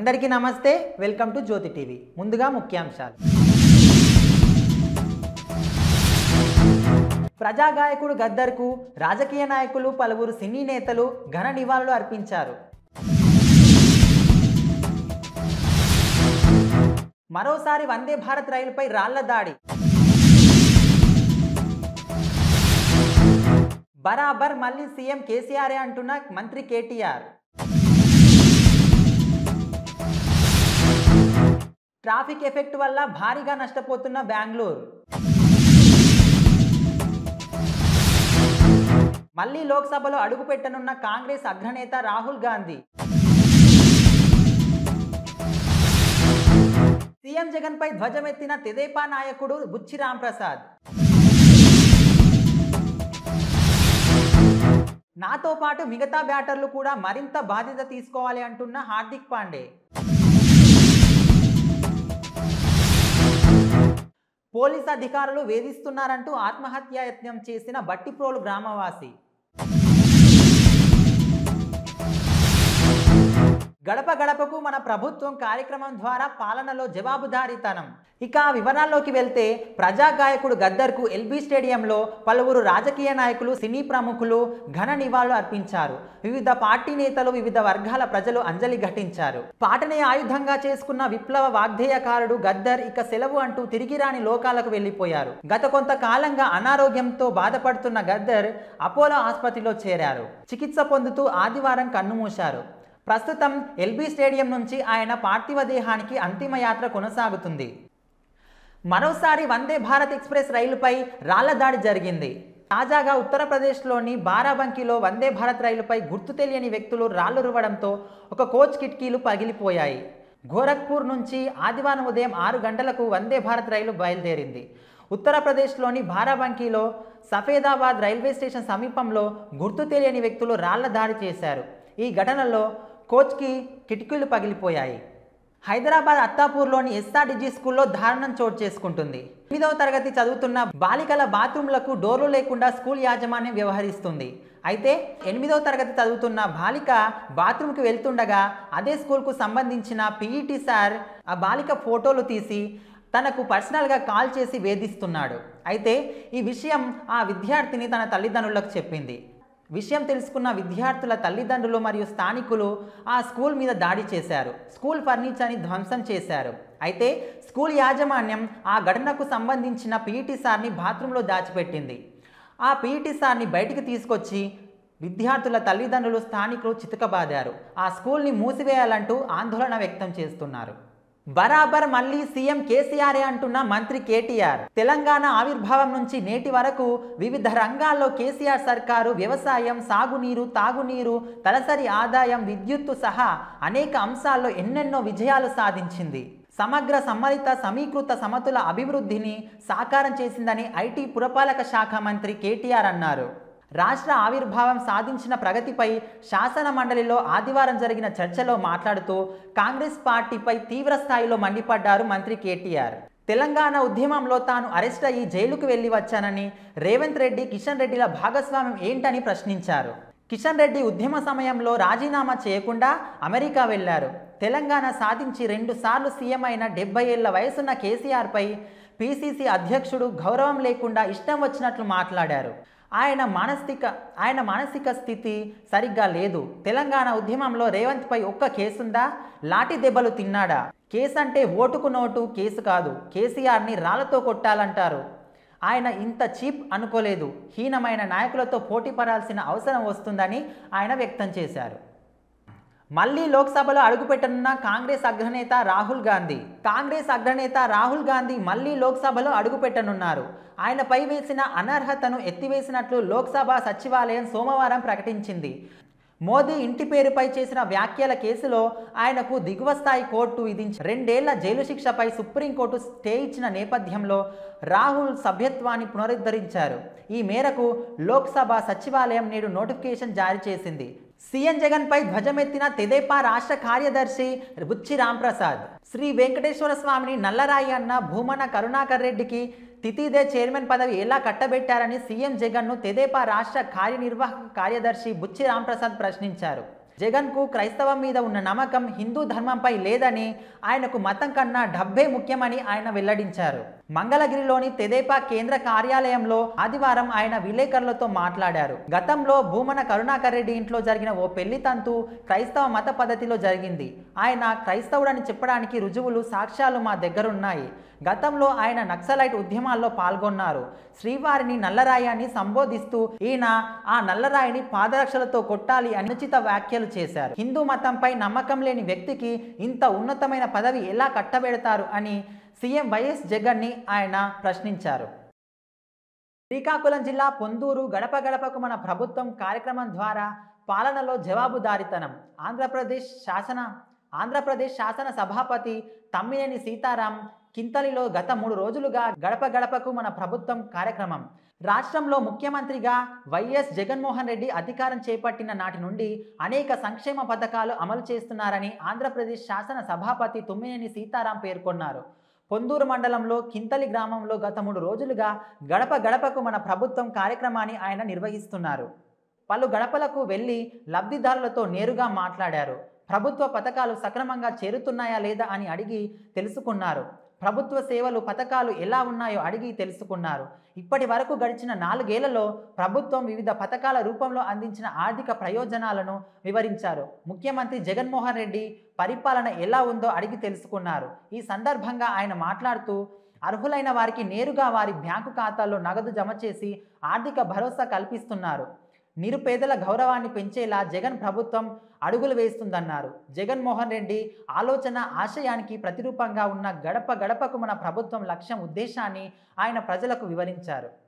అందరికీ నమస్తే welcome to Jyothi TV ముందుగా ముఖ్యాంశాలు ప్రజాగాయకుడు గద్దర్కు రాజకీయ నాయకులు పలువురు సినీ నేతలు ఘన నివాళులు అర్పించారు మరోసారి వందే భారత్ రైలుపై రాళ్ల దాడి బరాబర్ మళ్ళీ సీఎం కేసీఆరే అంటున్న మంత్రి కేటీఆర్ ట్రాఫిక్ ఎఫెక్ట్ వల్ల భారీగా నష్టపోతున్న బెంగళూరు మళ్ళీ లోక్సభలో అడుగుపెట్టనున్న కాంగ్రెస్ అగ్రనేత రాహుల్ గాంధీ సీఎం జగన్ పై ధ్వజమెత్తిన తెదేపా నాయకుడు బుచ్చి రాంప్రసాద్ నాతో పాటు మిగతా బ్యాటర్లు కూడా మరింత బాధ్యత తీసుకోవాలి అంటున్న హార్దిక్ పాండే పోలీస్ అధికారులు వేధిస్తున్నారంటూ ఆత్మహత్యాయత్నం చేసిన బట్టిప్రోలు గ్రామవాసి గడప గడపకు మన ప్రభుత్వం కార్యక్రమం ద్వారా పాలనలో జవాబుదారీతనం ఇక ఆ వివరాల్లోకి వెళ్తే ప్రజా గాయకుడు గద్దర్కు ఎల్బీ స్టేడియంలో పలువురు రాజకీయ నాయకులు సినీ ప్రముఖులు ఘన నివాళులు అర్పించారు వివిధ పార్టీ నేతలు వివిధ వర్గాల ప్రజలు అంజలి ఘటించారు పాటనే ఆయుధంగా చేసుకున్న విప్లవ వాగ్దేయకారుడు గద్దర్ ఇక సెలవు అంటూ తిరిగి రాని లోకాలకు వెళ్లిపోయారు గత కొంతకాలంగా అనారోగ్యంతో బాధపడుతున్న గద్దర్ అపోలో ఆసుపత్రిలో చేరారు చికిత్స పొందుతూ ఆదివారం కన్నుమూశారు ప్రస్తుతం ఎల్బీ స్టేడియం నుంచి ఆయన పార్థివ దేహానికి అంతిమ యాత్ర కొనసాగుతుంది మరోసారి వందే భారత్ ఎక్స్ప్రెస్ రైలుపై రాళ్ల దాడి జరిగింది తాజాగా ఉత్తరప్రదేశ్లోని బారాబంకీలో వందే భారత్ రైలుపై గుర్తు తెలియని వ్యక్తులు రాళ్లు రువ్వడంతో ఒక కోచ్ కిటికీలు పగిలిపోయాయి గోరఖ్పూర్ నుంచి ఆదివారం ఉదయం ఆరు గంటలకు వందే భారత్ రైలు బయలుదేరింది ఉత్తరప్రదేశ్లోని బారాబంకీలో సఫేదాబాద్ రైల్వే స్టేషన్ సమీపంలో గుర్తు తెలియని వ్యక్తులు రాళ్ల దాడి చేశారు ఈ ఘటనలో కోచ్కి కిటికీలు పగిలిపోయాయి హైదరాబాద్ అత్తాపూర్లోని ఎస్ఆర్డిజి స్కూల్లో దారుణం చోటు చేసుకుంటుంది ఎనిమిదవ తరగతి చదువుతున్న బాలికల బాత్రూంలకు డోర్లు లేకుండా స్కూల్ యాజమాన్యం వ్యవహరిస్తుంది అయితే ఎనిమిదవ తరగతి చదువుతున్న బాలిక బాత్రూంకి వెళ్తుండగా అదే స్కూల్కు సంబంధించిన పీఈటీ సార్ ఆ బాలిక ఫోటోలు తీసి తనకు పర్సనల్గా కాల్ చేసి వేధిస్తున్నాడు అయితే ఈ విషయం ఆ విద్యార్థిని తన తల్లిదండ్రులకు చెప్పింది విషయం తెలుసుకున్న విద్యార్థుల తల్లిదండ్రులు మరియు స్థానికులు ఆ స్కూల్ మీద దాడి చేశారు స్కూల్ ఫర్నిచర్ని ధ్వంసం చేశారు అయితే స్కూల్ యాజమాన్యం ఆ ఘటనకు సంబంధించిన పీఈటీ సార్ని బాత్రూంలో దాచిపెట్టింది ఆ పీఈటీ సార్ని బయటికి తీసుకొచ్చి విద్యార్థుల తల్లిదండ్రులు స్థానికులు చితకబాదారు ఆ స్కూల్ని మూసివేయాలంటూ ఆందోళన వ్యక్తం చేస్తున్నారు బరాబర్ మళ్ళీ సీఎం కేసీఆర్ అంటున్న మంత్రి కేటీఆర్ తెలంగాణ ఆవిర్భావం నుంచి నేటి వరకు వివిధ రంగాల్లో కేసీఆర్ సర్కారు వ్యవసాయం సాగునీరు తాగునీరు తలసరి ఆదాయం విద్యుత్తు సహా అనేక అంశాల్లో ఎన్నెన్నో విజయాలు సాధించింది సమగ్ర సమ్మలిత సమీకృత సమతుల అభివృద్ధిని సాకారం చేసిందని ఐటీ పురపాలక శాఖ మంత్రి కేటీఆర్ అన్నారు రాష్ట్ర ఆవిర్భావం సాధించిన ప్రగతిపై శాసన మండలిలో ఆదివారం జరిగిన చర్చలో మాట్లాడుతూ కాంగ్రెస్ పార్టీపై తీవ్ర స్థాయిలో మండిపడ్డారు మంత్రి కేటీఆర్ తెలంగాణ ఉద్యమంలో తాను అరెస్ట్ అయ్యి జైలుకు వెళ్లి వచ్చానని రేవంత్ రెడ్డి కిషన్ రెడ్డిల భాగస్వామ్యం ఏంటని ప్రశ్నించారు కిషన్ రెడ్డి ఉద్యమ సమయంలో రాజీనామా చేయకుండా అమెరికా వెళ్లారు తెలంగాణ సాధించి రెండు సార్లు సీఎం అయిన డెబ్బై ఏళ్ల వయసున్న కేసీఆర్పై పీసీసీ అధ్యక్షుడు గౌరవం లేకుండా ఇష్టం వచ్చినట్లు మాట్లాడారు ఆయన మానసిక ఆయన మానసిక స్థితి సరిగ్గా లేదు తెలంగాణ ఉద్యమంలో రేవంత్పై ఒక్క కేసుందా లాఠీ దెబ్బలు తిన్నాడా కేసు అంటే ఓటుకు నోటు కేసు కాదు కేసీఆర్ని రాళ్లతో కొట్టాలంటారు ఆయన ఇంత చీప్ అనుకోలేదు హీనమైన నాయకులతో పోటీ పడాల్సిన అవసరం వస్తుందని ఆయన వ్యక్తం చేశారు మళ్ళీ లోక్సభలో అడుగుపెట్టనున్న కాంగ్రెస్ అగ్రనేత రాహుల్ గాంధీ కాంగ్రెస్ అగ్రనేత రాహుల్ గాంధీ మళ్ళీ లోక్సభలో అడుగుపెట్టనున్నారు ఆయనపై వేసిన అనర్హతను ఎత్తివేసినట్లు లోక్సభ సచివాలయం సోమవారం ప్రకటించింది మోదీ ఇంటి పేరుపై చేసిన వ్యాఖ్యల కేసులో ఆయనకు దిగువ స్థాయి కోర్టు విధించి రెండేళ్ల జైలు శిక్షపై సుప్రీంకోర్టు స్టే ఇచ్చిన నేపథ్యంలో రాహుల్ సభ్యత్వాన్ని పునరుద్ధరించారు ఈ మేరకు లోక్సభ సచివాలయం నేడు నోటిఫికేషన్ జారీ చేసింది సీఎం జగన్ పై ధ్వజమెత్తిన తెదేపా రాష్ట్ర కార్యదర్శి బుచ్చి రాంప్రసాద్ శ్రీ వెంకటేశ్వర స్వామిని నల్లరాయి అన్న భూమన కరుణాకర్ రెడ్డికి తితిదే చైర్మన్ పదవి ఎలా కట్టబెట్టారని సీఎం జగన్ను తెదేపా రాష్ట్ర కార్యనిర్వాహక కార్యదర్శి బుచ్చి రాంప్రసాద్ ప్రశ్నించారు జగన్కు క్రైస్తవం మీద ఉన్న నమ్మకం హిందూ ధర్మంపై లేదని ఆయనకు మతం కన్నా డబ్బే ముఖ్యమని ఆయన వెల్లడించారు మంగళగిరిలోని తెదేపా కేంద్ర కార్యాలయంలో ఆదివారం ఆయన విలేకరులతో మాట్లాడారు గతంలో భూమన కరుణాకర్ రెడ్డి ఇంట్లో జరిగిన ఓ పెళ్లి తంతు క్రైస్తవ మత పద్ధతిలో జరిగింది ఆయన క్రైస్తవుడని చెప్పడానికి రుజువులు సాక్ష్యాలు మా దగ్గరున్నాయి గతంలో ఆయన నక్సలైట్ ఉద్యమాల్లో పాల్గొన్నారు శ్రీవారిని నల్లరాయి అని సంబోధిస్తూ ఈయన ఆ నల్లరాయిని పాదరక్షలతో కొట్టాలి అనుచిత వ్యాఖ్యలు చేశారు హిందూ మతంపై నమ్మకం లేని వ్యక్తికి ఇంత ఉన్నతమైన పదవి ఎలా కట్టబెడతారు అని సీఎం వైఎస్ జగన్ని ఆయన ప్రశ్నించారు శ్రీకాకుళం జిల్లా పొందూరు గడప గడపకు మన ప్రభుత్వం కార్యక్రమం ద్వారా పాలనలో జవాబుదారితనం ఆంధ్రప్రదేశ్ శాసన ఆంధ్రప్రదేశ్ శాసన సభాపతి తమ్మినేని సీతారాం కింతలిలో గత మూడు రోజులుగా గడప గడపకు మన ప్రభుత్వం కార్యక్రమం రాష్ట్రంలో ముఖ్యమంత్రిగా వైఎస్ జగన్మోహన్ రెడ్డి అధికారం చేపట్టిన నాటి నుండి అనేక సంక్షేమ పథకాలు అమలు చేస్తున్నారని ఆంధ్రప్రదేశ్ శాసన సభాపతి తుమ్మినేని సీతారాం పేర్కొన్నారు పొందూరు మండలంలో కింతలి గ్రామంలో గత మూడు రోజులుగా గడప గడపకు మన ప్రభుత్వం కార్యక్రమాన్ని ఆయన నిర్వహిస్తున్నారు పలు గడపలకు వెళ్ళి లబ్ధిదారులతో నేరుగా మాట్లాడారు ప్రభుత్వ పథకాలు సక్రమంగా చేరుతున్నాయా లేదా అని అడిగి తెలుసుకున్నారు ప్రభుత్వ సేవలు పథకాలు ఎలా ఉన్నాయో అడిగి తెలుసుకున్నారు ఇప్పటి వరకు గడిచిన నాలుగేళ్లలో ప్రభుత్వం వివిధ పథకాల రూపంలో అందించిన ఆర్థిక ప్రయోజనాలను వివరించారు ముఖ్యమంత్రి జగన్మోహన్ రెడ్డి పరిపాలన ఎలా ఉందో అడిగి తెలుసుకున్నారు ఈ సందర్భంగా ఆయన మాట్లాడుతూ అర్హులైన వారికి నేరుగా వారి బ్యాంకు ఖాతాల్లో నగదు జమ చేసి ఆర్థిక భరోసా కల్పిస్తున్నారు నిరుపేదల గౌరవాన్ని పెంచేలా జగన్ ప్రభుత్వం అడుగులు వేస్తుందన్నారు జగన్మోహన్ రెడ్డి ఆలోచన ఆశయానికి ప్రతిరూపంగా ఉన్న గడప గడపకు మన ప్రభుత్వం లక్ష్యం ఉద్దేశాన్ని ఆయన ప్రజలకు వివరించారు